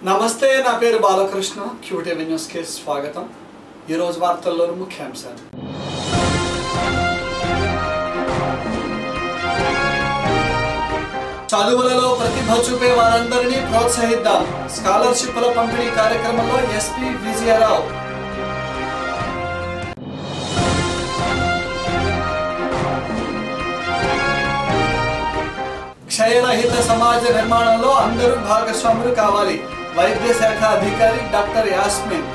నమస్తే నా పేరు బాలకృష్ణ క్యూటీవీ న్యూస్ కి స్వాగతం ఈరోజు వార్తల్లోని ముఖ్యాంశాలు చదువులలో ప్రతిభ చూపే వారందరినీ ప్రోత్సహిద్దాం స్కాలర్షిప్ల పంపిణీ కార్యక్రమంలో ఎస్పీ విజయరావు క్షయరహిత సమాజ నిర్మాణంలో అందరూ భాగస్వాములు కావాలి వైద్య శాఖ అధికారి డాక్టర్ యాస్మిన్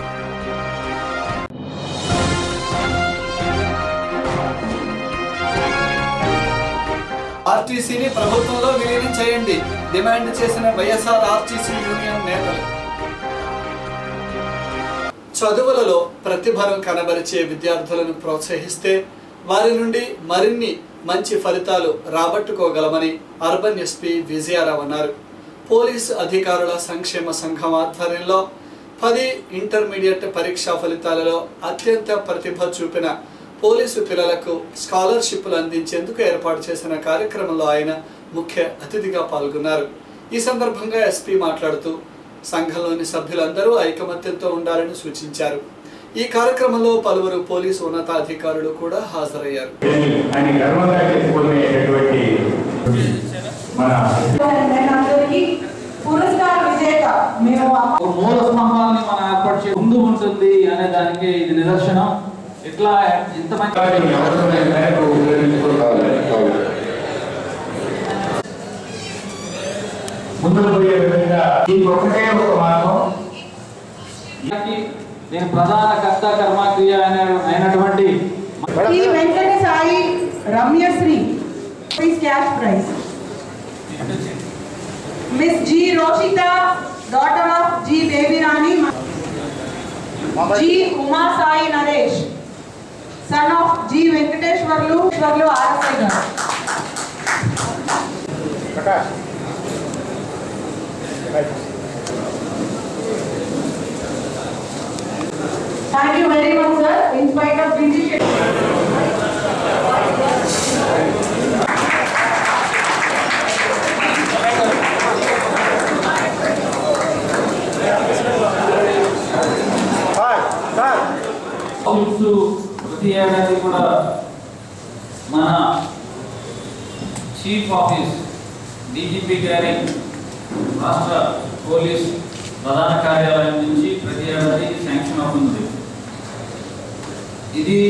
ఆర్టీసీని ప్రభుత్వంలో విలీనం చేయండి డిమాండ్ చేసిన వైఎస్ఆర్ ఆర్టీసీ యూనియన్ నేతలు చదువులలో ప్రతిభను కనబరిచే విద్యార్థులను ప్రోత్సహిస్తే వారి నుండి మరిన్ని మంచి ఫలితాలు రాబట్టుకోగలమని అర్బన్ ఎస్పీ విజయారావు అన్నారు పోలీసు అధికారుల సంక్షేమ సంఘం ఆధ్వర్యంలో పది ఇంటర్మీడియట్ పరీక్షా ఫలితాలలో అత్యంత ప్రతిభ చూపిన పోలీసు పిల్లలకు స్కాలర్షిప్లు అందించేందుకు ఏర్పాటు చేసిన కార్యక్రమంలో ఆయన ముఖ్య అతిథిగా పాల్గొన్నారు ఈ సందర్భంగా ఎస్పీ మాట్లాడుతూ సంఘంలోని సభ్యులందరూ ఐకమత్యంతో ఉండాలని సూచించారు ఈ కార్యక్రమంలో పలువురు పోలీసు ఉన్నతాధికారులు కూడా హాజరయ్యారు అని గర్వంగా చెప్పుకునేటటువంటి మన అందరికీ పురస్కార విజేత మేము అమ్మ- ఒక మూల స్తంభాన్ని మనం ఏర్పాటు చే ముందు ఉంటుంది అనే దానికి ఇది నిదర్శనం ఇట్లా ఇంతమంది కార్యక్రమం అవసరమైన మేరకు ఉపయోగించుకోవాలి ముందుకు పోయే విధంగా ఈ ఒకటే ఒక మార్గం దానికి నేను ప్రధాన కర్త కర్మక్రియ అయిన- అయినటువంటి ఈ Venkata Sai Ramyasri please cash prize miss G Roshitha daughter of G Baby Rani G Uma Sai Naresh son of G Venkateswarlu Eswarlu RSI గారు Thank you very much, sir. In spite of busy schedule. Schools ప్రతి ఏడాది కూడా మన చీఫ్ ఆఫీస్ డీజీపీ గారి రాష్ట్ర పోలీస్ ప్రధాన కార్యాలయం నుంచి ప్రతి ఏడాది శాంక్షన్ అవుతుంది ఇది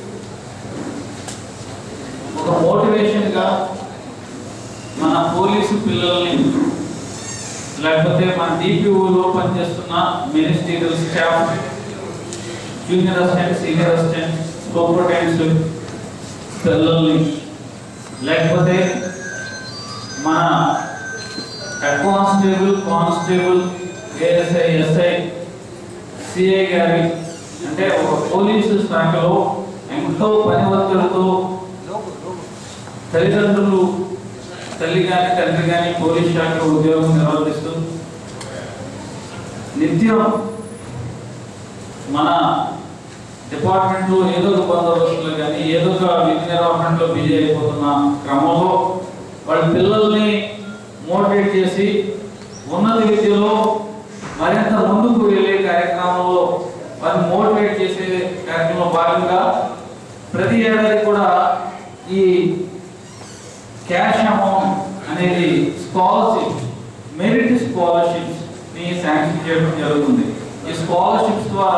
ఒక మోటివేషన్గా మన పోలీసు పిల్లల్ని లేకపోతే మన డిపిఓలో పనిచేస్తున్న ministerial staff junior assistant senior assistant superintendents పిల్లల్ని లేకపోతే మన head constable constable ASI SI CI గారి అంటే ఒక పోలీసు శాఖలో ఎంతో పని ఒత్తిడితో తల్లిదండ్రులు తల్లి కానీ తండ్రి కానీ పోలీస్ శాఖలో ఉద్యోగం నిర్వర్తిస్తూ నిత్యం మన డిపార్ట్మెంట్లో ఏదో ఒక బందోబస్తులు కానీ ఏదో ఒక విధి నిర్వహణలో బిజీ అయిపోతున్న క్రమంలో వాళ్ళ పిల్లల్ని మోటివేట్ చేసి ఉన్నత విద్యలో మరింత ముందుకు వెళ్ళే కార్యక్రమంలో వారిని మోటివేట్ చేసే కార్యక్రమంలో భాగంగా ప్రతి ఏడాది కూడా ఈ క్యాష్ అమౌంట్ అనేది స్కాలర్షిప్ మెరిట్ స్కాలర్షిప్స్ ని శాంక్షన్ చేయడం జరుగుతుంది ఈ స్కాలర్షిప్స్ ద్వారా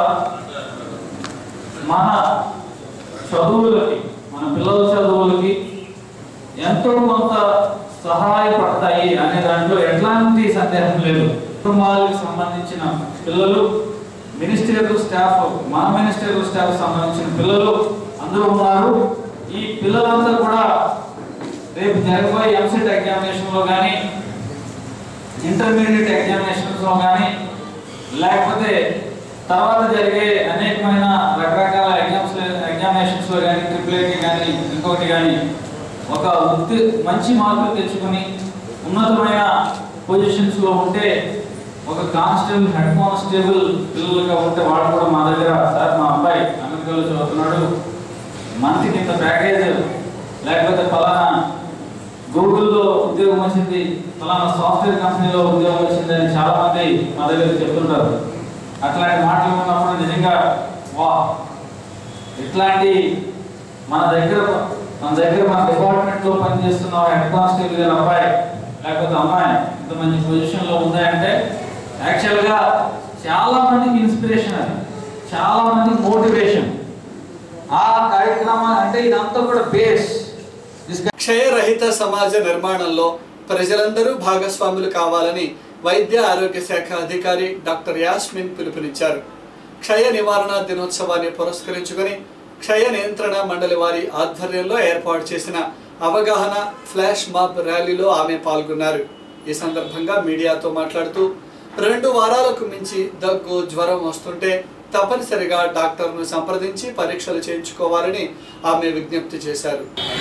మన చదువులకి మన పిల్లల చదువులకి ఎంతో కొంత సహాయపడతాయి అనే దాంట్లో ఎట్లాంటి సందేహం లేదు కుటుంబాలకు సంబంధించిన పిల్లలు మినిస్టరియల్ స్టాఫ్ మన మినిస్టరియల్ స్టాఫ్ సంబంధించిన పిల్లలు అందరూ ఉన్నారు ఈ పిల్లలందరూ కూడా రేపు జరగబోయే ఎంసెట్ ఎగ్జామినేషన్ లో కానీ ఇంటర్మీడియట్ ఎగ్జామినేషన్స్ లో కానీ లేకపోతే తర్వాత జరిగే అనేకమైన రకరకాల ఎగ్జామ్స్ ఎగ్జామినేషన్స్ లో కానీ ట్రిపుల్ ఐటీ కానీ ఇంకొకటి కానీ ఒక ఉత్తి మంచి మార్కులు తెచ్చుకొని ఉన్నతమైన పొజిషన్స్ లో ఉంటే ఒక కానిస్టేబుల్ హెడ్ కానిస్టేబుల్ పిల్లలుగా ఉంటే వాడు కూడా మా దగ్గర సార్ మా అబ్బాయి అమెరికాలో చదువుతున్నాడు మంత్కి ఇంత ప్యాకేజ్ లేకపోతే ఫలానా గూగుల్లో ఉద్యోగం వచ్చింది ఫలానా సాఫ్ట్వేర్ కంపెనీలో ఉద్యోగం వచ్చింది అని చాలా మంది మా దగ్గర చెప్తుంటారు అట్లాంటి మాటలు ఉన్నప్పుడు నిజంగా వా ఇట్లాంటి మన దగ్గర మన దగ్గర మన డిపార్ట్మెంట్ లో పనిచేస్తున్న హెడ్ కానిస్టేబుల్ గారి అబ్బాయి లేకపోతే అమ్మాయి ఇంత మంచి పొజిషన్ లో ఉందంటే యాక్చువల్ గా చాలా మందికి ఇన్స్పిరేషన్ అది చాలా మందికి మోటివేషన్ ఆ కార్యక్రమం అంటే ఇదంతా కూడా బేస్ క్షయరహిత సమాజ నిర్మాణంలో ప్రజలందరూ భాగస్వాములు కావాలని వైద్య ఆరోగ్య శాఖ అధికారి డాక్టర్ యాస్మిన్ పిలుపునిచ్చారు క్షయ నివారణ దినోత్సవాన్ని పురస్కరించుకొని క్షయ నియంత్రణ మండలి వారి ఆధ్వర్యంలో ఏర్పాటు చేసిన అవగాహన ఫ్లాష్ మాబ్ ర్యాలీలో ఆమె పాల్గొన్నారు ఈ సందర్భంగా మీడియాతో మాట్లాడుతూ రెండు వారాలకు మించి దగ్గు జ్వరం వస్తుంటే తప్పనిసరిగా డాక్టర్ను సంప్రదించి పరీక్షలు చేయించుకోవాలని ఆమె విజ్ఞప్తి చేశారు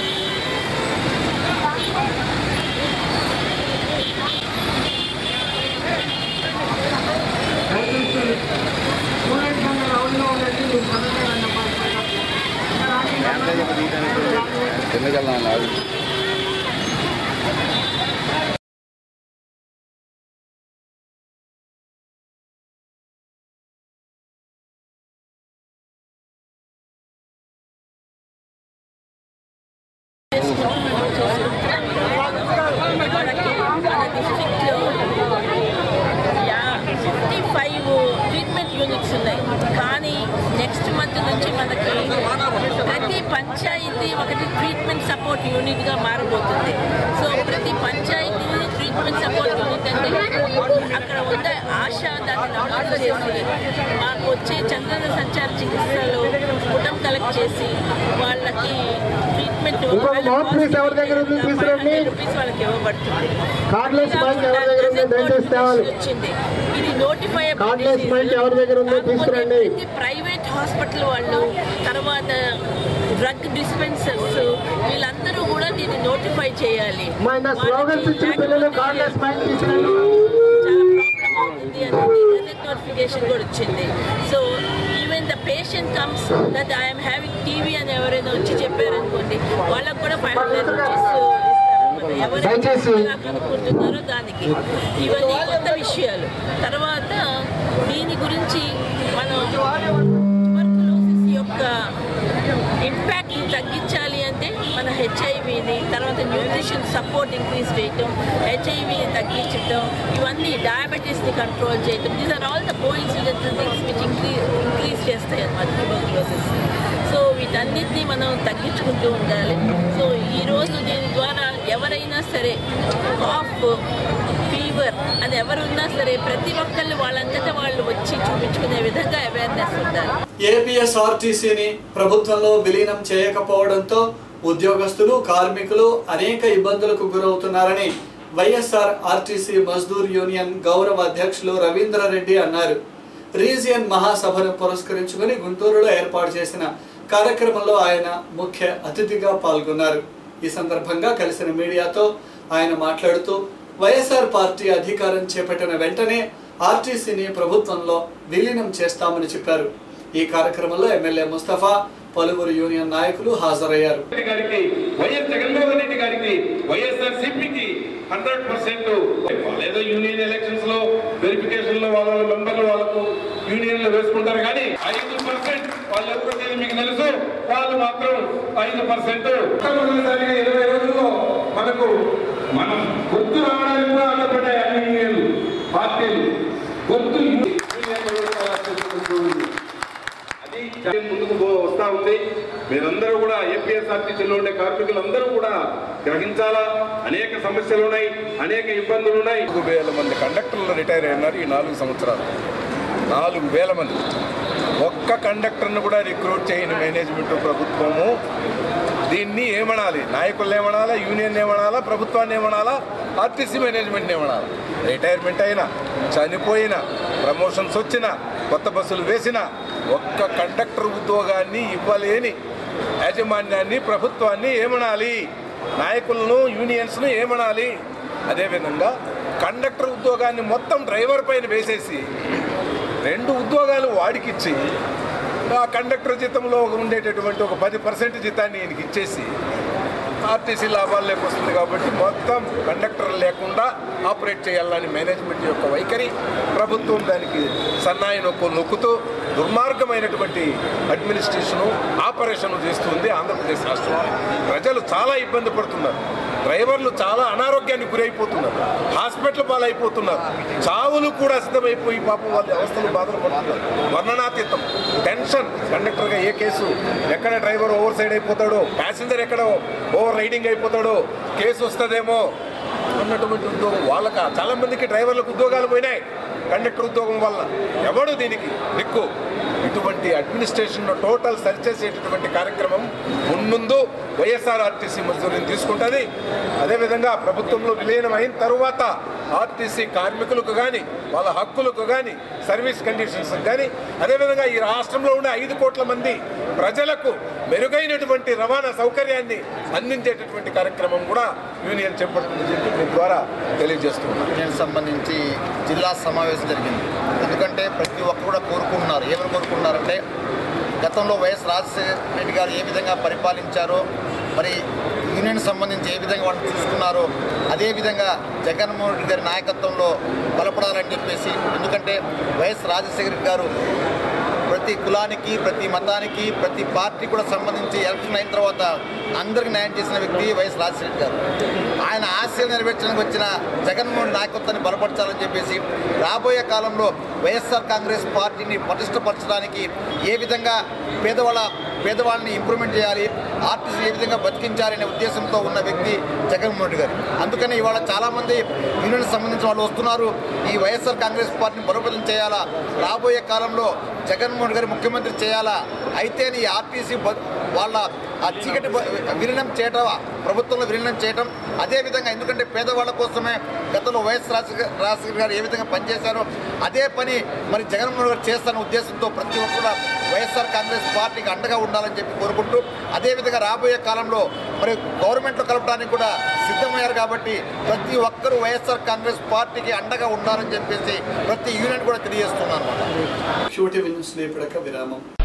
ఫిఫ్టీ ఫైవ్ ట్రీట్మెంట్ యూనిట్స్ ఉన్నాయి కానీ నెక్స్ట్ మంత్ నుంచి మనకి ప్రతి పంచాయతీ ఒకటి ట్రీట్మెంట్ సపోర్ట్ యూనిట్గా మారబోతుంది సో ప్రతి పంచాయతీ ట్రీట్మెంట్ సపోర్ట్ యూనిట్ అంటే అక్కడ ఉన్న ఆశ దాన్ని నమోదు చేసి మాకు వచ్చే చంద్రన సంచార చికిత్సలు పుటం కలెక్ట్ చేసి వాళ్ళకి ట్రీట్మెంట్ రూపీస్ వాళ్ళకి ఇవ్వబడుతుంది కార్డ్లెస్ మైక్ ఎవరి దగ్గర ఉంది? దయచేసి తేవాలి. వచ్చింది ఇది నోటిఫై కార్డ్లెస్ మైక్ ఎవరి దగ్గర ఉందో తీసుకురండి. ప్రైవేట్ హాస్పిటల్ వాళ్ళు తర్వాత డ్రగ్ డిస్పెన్సర్స్ వీళ్ళందరూ కూడా దీన్ని నోటిఫై చేయాలి మా ఇందా స్లోగన్స్ ఇచ్చిన పిల్లలు కార్డ్లెస్ మైక్ తీసుకురండి చాలా ప్రాబ్లం అవుతుంది అని గజెట్ నోటిఫికేషన్ కూడా వచ్చింది so even the patient comes that I'm having TV అని ఎవరైనా వచ్చి చెప్పారనుకోండి వాళ్ళకు కూడా ఫైవ్ హండ్రెడ్ రూపీస్ ఎవరైతే దయచేసి. కనుక్కుంటున్నారో దానికి ఇవన్నీ కొత్త విషయాలు తర్వాత దీని గురించి మనం ట్యూబర్కులోసిస్ యొక్క ఇంపాక్ట్ తగ్గించాలి అంటే మన హెచ్ఐవిని తర్వాత న్యూట్రిషన్ సపోర్ట్ ఇంక్రీజ్ చేయటం హెచ్ఐవిని తగ్గించటం ఇవన్నీ డయాబెటీస్ని కంట్రోల్ చేయటం these are all the coincidental things which increase increase చేస్తాయి అన్నమాట ట్యూబర్కులోసిస్ సో వీటన్నిటిని మనం తగ్గించుకుంటూ ఉండాలి సో ఈరోజు దీని ద్వారా ఎవరైనా సరే కాఫ్ ఫీవర్ అని ఎవరున్నా సరే ప్రతి ఒక్కళ్ళు వాళ్ళంతటా వాళ్ళు వచ్చి చూపించుకునే విధంగా అవేర్నెస్ ఉండాలి ఏపీఎస్ఆర్టీసీని ప్రభుత్వంలో విలీనం చేయకపోవడంతో ఉద్యోగస్తులు కార్మికులు అనేక ఇబ్బందులకు గురవుతున్నారని వైఎస్ఆర్ ఆర్టీసీ మజ్దూర్ యూనియన్ గౌరవ అధ్యక్షులు రవీంద్రారెడ్డి అన్నారు రీజియన్ మహాసభను పురస్కరించుకుని గుంటూరులో ఏర్పాటు చేసిన కార్యక్రమంలో ఆయన ముఖ్య అతిథిగా పాల్గొన్నారు ఈ సందర్భంగా కలిసిన మీడియాతో ఆయన మాట్లాడుతూ వైఎస్ఆర్ పార్టీ అధికారం చేపట్టిన వెంటనే ఆర్టీసీని ప్రభుత్వంలో విలీనం చేస్తామని చెప్పారు ఈ కార్యక్రమంలో ఎమ్మెల్యే ముస్తఫా పలువురు యూనియన్ నాయకులు హాజరయ్యారు రెడ్డి గారికి వైఎస్ జగన్మోహన్ రెడ్డి గారికి వైఎస్ఆర్ సిపికి హండ్రెడ్ పర్సెంట్ ఏదో యూనియన్ ఎలక్షన్స్ లో వెరిఫికేషన్ లో వాళ్ళ మెంబర్లు వాళ్ళకు యూనియన్ లో వేసుకుంటారు కానీ ఐదు పర్సెంట్ వాళ్ళు ఎవరు మీకు తెలుసు వాళ్ళు మాత్రం ఐదు పర్సెంట్ ఇరవై రోజుల్లో మనకు మనం గుర్తు రావడానికి కూడా ఆధారపడ్డాయి అన్ని యూనియన్లు పార్టీలు గుర్తు యూనియన్ అది చాలా ముందుకు పో- వస్తా ఉంది మీరందరూ కూడా ఏపీఎస్ఆర్టీసీలో ఉండే కార్మికులందరూ కూడా గ్రహించాలా అనేక సమస్యలు ఉన్నాయి అనేక ఇబ్బందులు ఉన్నాయి నాలుగు వేల మంది కండక్టర్లు రిటైర్ అయినారు ఈ నాలుగు సంవత్సరాలు నాలుగు వేల మంది ఒక్క కండక్టర్ను కూడా రిక్రూట్ చేయని మేనేజ్మెంట్ ప్రభుత్వము దీన్ని ఏమనాలి నాయకులు ఏమనాలా యూనియన్ ఏమనాలా ప్రభుత్వాన్ని ఏమనాలా ఆర్టీసీ మేనేజ్మెంట్ ఏమనాలా రిటైర్మెంట్ అయినా చనిపోయినా ప్రమోషన్స్ వచ్చినా కొత్త బస్సులు వేసినా ఒక్క కండక్టర్ ఉద్యోగాన్ని ఇవ్వలేని యాజమాన్యాన్ని ప్రభుత్వాన్ని ఏమనాలి నాయకులను యూనియన్స్ను ఏమనాలి అదేవిధంగా కండక్టర్ ఉద్యోగాన్ని మొత్తం డ్రైవర్ పైన వేసేసి రెండు ఉద్యోగాలు వాడికిచ్చి ఆ కండక్టర్ జీతంలో ఉండేటటువంటి ఒక పది పర్సెంట్ జీతాన్ని ఈయనకి ఇచ్చేసి ఆర్టీసీ లాభాల్లోకి వస్తుంది కాబట్టి మొత్తం కండక్టర్ లేకుండా ఆపరేట్ చేయాలని మేనేజ్మెంట్ యొక్క వైఖరి ప్రభుత్వం దానికి సన్నాయి నొక్కు నొక్కుతూ దుర్మార్గమైనటువంటి అడ్మినిస్ట్రేషను ఆపరేషన్ చేస్తుంది ఆంధ్రప్రదేశ్ రాష్ట్రంలో ప్రజలు చాలా ఇబ్బంది పడుతున్నారు డ్రైవర్లు చాలా అనారోగ్యానికి గురైపోతున్నారు హాస్పిటల్ పాలైపోతున్నారు చావులు కూడా సిద్ధమైపోయి పాపం వాళ్ళ అవస్థలు బాధలు పడుతున్నారు వర్ణనాతీతం టెన్షన్ కండక్టర్గా ఏ కేసు ఎక్కడ డ్రైవర్ ఓవర్ సైడ్ అయిపోతాడో ప్యాసింజర్ ఎక్కడ ఓవర్ రైడింగ్ అయిపోతాడో కేసు వస్తుందేమో అన్నటువంటి ఉద్యోగం వాళ్ళక చాలా మందికి డ్రైవర్లకు ఉద్యోగాలు పోయినాయి కండక్టర్ ఉద్యోగం వల్ల ఎవడు దీనికి దిక్కు ఇటువంటి అడ్మినిస్ట్రేషన్ టోటల్ సరిచేసేటటువంటి కార్యక్రమం మున్ముందు వైఎస్ఆర్ఆర్టీసీ మంజూరీని తీసుకుంటుంది అదేవిధంగా ప్రభుత్వంలో విలీనం అయిన తరువాత ఆర్టీసీ కార్మికులకు కానీ వాళ్ళ హక్కులకు కానీ సర్వీస్ కండిషన్స్ కానీ అదేవిధంగా ఈ రాష్ట్రంలో ఉన్న ఐదు కోట్ల మంది ప్రజలకు మెరుగైనటువంటి రవాణా సౌకర్యాన్ని అందించేటటువంటి కార్యక్రమం కూడా యూనియన్ చేపడుతుందని చెప్పి మీ ద్వారా తెలియజేస్తున్నాను యూనియన్ సంబంధించి జిల్లా సమావేశం జరిగింది ఎందుకంటే ప్రతి ఒక్కరు కూడా కోరుకుంటున్నారు ఏమని కోరుకుంటున్నారంటే గతంలో వైఎస్ రాజశేఖర రెడ్డి గారు ఏ విధంగా పరిపాలించారో మరి యూనియన్ సంబంధించి ఏ విధంగా వాళ్ళు చూసుకున్నారో అదేవిధంగా జగన్మోహన్ రెడ్డి గారి నాయకత్వంలో బలపడాలని చెప్పేసి ఎందుకంటే వైఎస్ రాజశేఖర రెడ్డి గారు ప్రతి కులానికి ప్రతి మతానికి ప్రతి పార్టీ కూడా సంబంధించి ఎలక్షన్ అయిన తర్వాత అందరికి న్యాయం చేసిన వ్యక్తి వైఎస్ రాజశేఖర రెడ్డి గారు ఆయన ఆశయాలు నెరవేర్చడానికి వచ్చిన జగన్మోహన్ నాయకత్వాన్ని బలపరచాలని చెప్పేసి రాబోయే కాలంలో వైఎస్ఆర్ కాంగ్రెస్ పార్టీని పటిష్టపరచడానికి ఏ విధంగా పేదవాళ్ళ పేదవాళ్ళని ఇంప్రూవ్మెంట్ చేయాలి ఆర్టీసీ ఏ విధంగా బతికించాలి అనే ఉద్దేశంతో ఉన్న వ్యక్తి జగన్మోహన్ రెడ్డి గారు అందుకని ఇవాళ చాలామంది యూనియన్ సంబంధించిన వాళ్ళు వస్తున్నారు ఈ వైఎస్ఆర్ కాంగ్రెస్ పార్టీని బలోపేతం చేయాలా రాబోయే కాలంలో జగన్మోహన్ రెడ్డి గారు ముఖ్యమంత్రి చేయాలా అయితే ఈ ఆర్టీసీ బ- వాళ్ళ ఆ చీకటి బ- విలీనం చేయటం ప్రభుత్వంలో విలీనం చేయటం అదేవిధంగా ఎందుకంటే పేదవాళ్ళ కోసమే గతంలో వైఎస్ రాజశేఖర రాజశేఖర్ గారు ఏ విధంగా పనిచేశారో అదే పని మరి జగన్మోహన్ గారు చేస్తాన ఉద్దేశంతో ప్రతి ఒక్కరు కూడా వైఎస్ఆర్ కాంగ్రెస్ పార్టీకి అండగా ఉండాలని చెప్పి కోరుకుంటూ అదేవిధంగా రాబోయే కాలంలో మరి గవర్నమెంట్లో కలపడానికి కూడా సిద్ధమయ్యారు కాబట్టి ప్రతి ఒక్కరూ వైఎస్ఆర్ కాంగ్రెస్ పార్టీకి అండగా ఉండాలని చెప్పేసి ప్రతి యూనియన్ కూడా తెలియజేస్తున్నాను అనమాట క్యూటీ న్యూస్ లేపడక విరామం